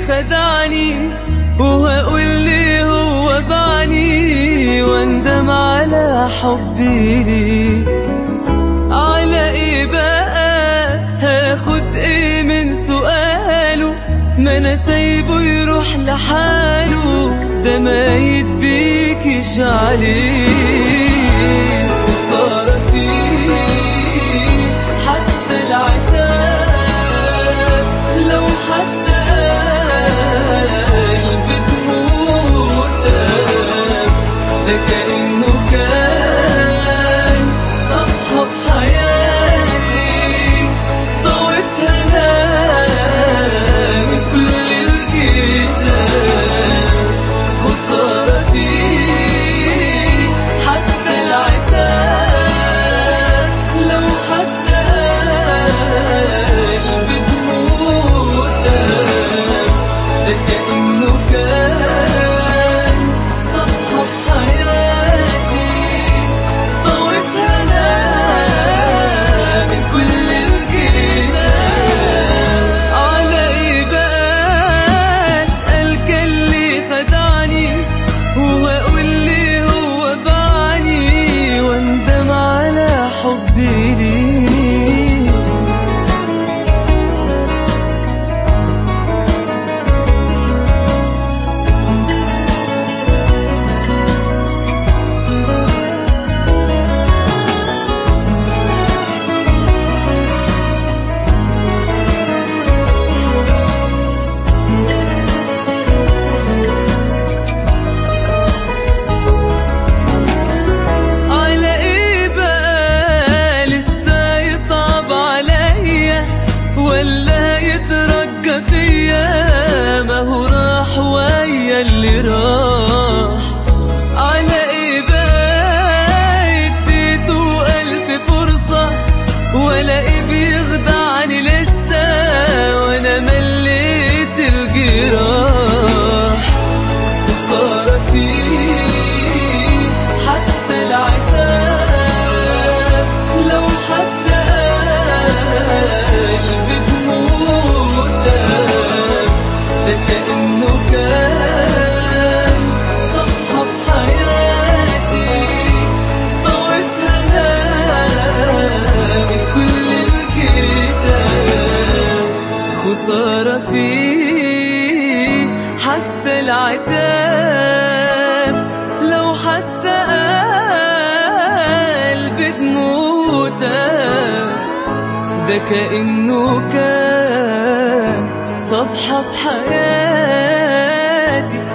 خدعني وهقول لي هو بعني واندم على حبي ليه على ايه بقى هاخد ايه من سؤاله ما انا سايبه يروح لحاله ده ما يدبيكش عليه خسارة فيه حتى العتاب لو حتى قلبي تموت ده كأنه كان صفحة في حياتي ضويتها أنا من كل الكتاب خسارة فيه حتى العتاب لو حتى قلبي تموت ده كأنه كان صفحة في حياتي ضويتها أنا من كل الكتاب على إيه بقى أسأل كان ليه خدعني وأقول لي هو باعني واندم على حبي ليه على ايه بقى لسه يصعب عليا ولا يترجى فيا ما هو راح ويا اللي راح على ايه بقى اديته الف فرصة ولا ايه بيخدعني لسه وانا مليت الجراح خسارة فيه حتى العتاب لو حتى قلبي تموت ده كأنه كان صفحة في حياتي ضويتها أنا من كل الكتاب خسارة فيه حتى العتاب لو حتى قلبي تموت ده كأنه كان صفحة في حياتي